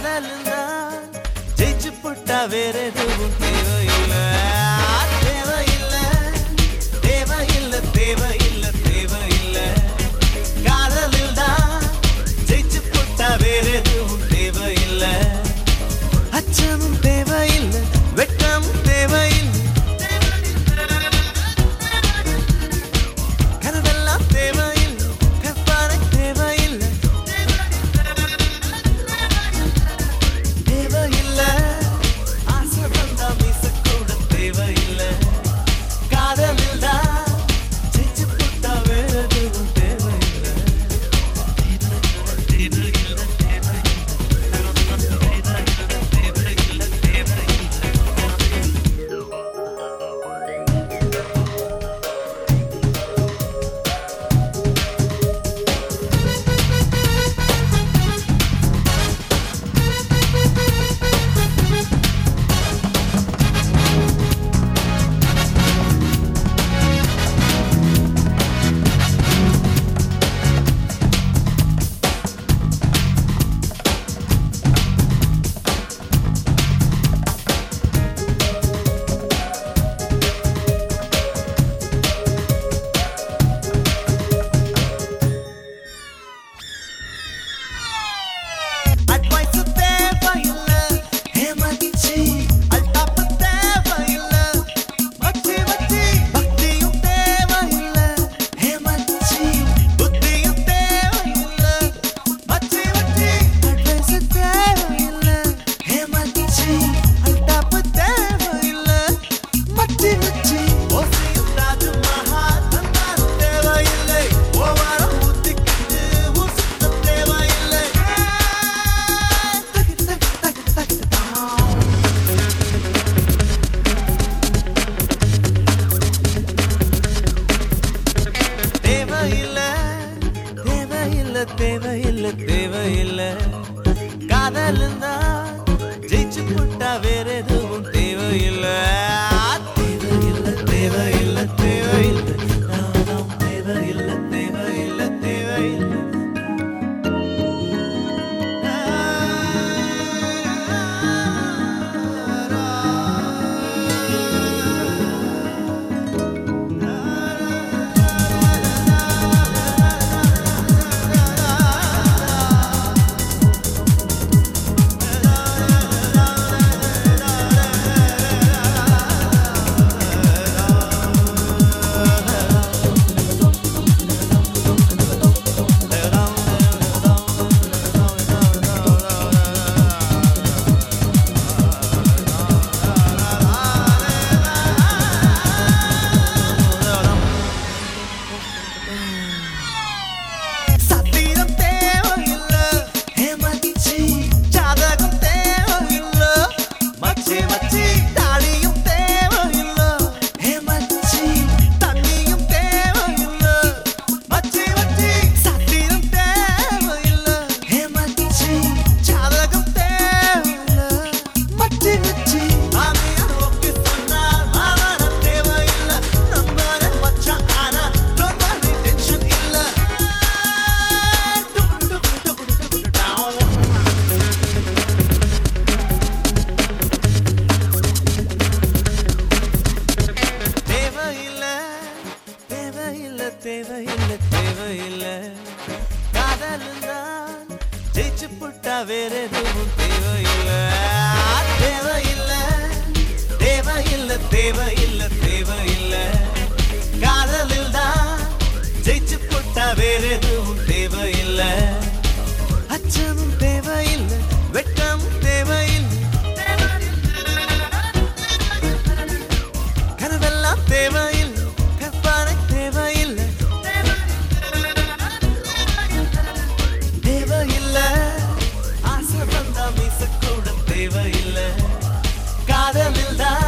காதலில் தான் ஜெயிச்சு போட்டா வேற எதுவும் தேவையில்லை தேவையில்லை தேவையில்லை தேவையில்லை தேவையில்லை காதலில் தான் ஜெயிச்சு போட்டா வேற எதுவும் தேவையில்லை அச்சமும் தேவையில்லை வெட்டமும் தேவையில்லை கனவெல்லாம் தேவையில்லை கற்பனை தேவையில்லை தேவையில்லை ஆசை வந்தா மீச கூட தேவையில்லை காதலில் தான் ஜெயிச்சு போட்டா வேற எதுவும் தேவையில்லை அட்வைஸ் தேவையில்லை ஏமாத்திச்சு அல்டாப்பு தேவையில்லை மச்சி மச்சி பக்தியும் தேவையில்லை ஏமாத்திச்சு புத்தியும் தேவையில்லை மச்சி மச்சி அட்வைஸ் தேவையில்லை ஏமாத்திச்சு அல்டாப்பு தேவையில்லை மச்சி மச்சி ஓசியும் தாஜ்மஹால் தந்தாலும் தேவையில்லை ஓவாரம் ஊத்திக்கிட்டு ஊர் சுத்த தேவையில்லை தேவையில்லை தேவையில்லை தேவையில்லை தேவையில்லை காதல் தான் ஜெயிச்சு போட்டா வேற எதுவும் தேவையில்லை தேவையில்லை தேவையில்லை தேவையில்லை நானும் தேவையில்லை தேவையில்லை தேவையில்லை சத்திரம் தேவையில்லை ஏமாத்திச்சு ஜாதகம் தேவையில்லை மச்சி மச்சி தாலியும் தேவையில்லை ஏமாத்திச்சு தண்ணியும் தேவையில்லை மச்சி மச்சி சத்திரம் தேவையில்லை ஏமாத்திச்சு ஜாதகம் தேவையில்லை மச்சி மச்சி மாமியார் ஓகே சொன்னால் மாமன தேவையில்லை நம்பரை மச்சான் ஆனா ரொம்ப டென்ஷன் இல்லை தேவையில்லை தேவையில்லை தேவையில்லை தேவையில்லை காதல் தான் ஜெயிச்சு போட்டா வேற எதுவும் தேவையில்லை தேவையில்லை தேவையில்லை தேவையில்லை தேவையில்லை காதலில் தான் ஜெயிச்சு போட்டா வேற எதுவும் தேவையில்லை அச்சமும் தேவையில்லை வெட்டமும் தேவையில்லை கனவெல்லாம் தேவையில்லை கற்பனை தேவையில்லை தேவையில்லை ஆசை வந்தா மீச கூட தேவையில்லை காதலில் தான்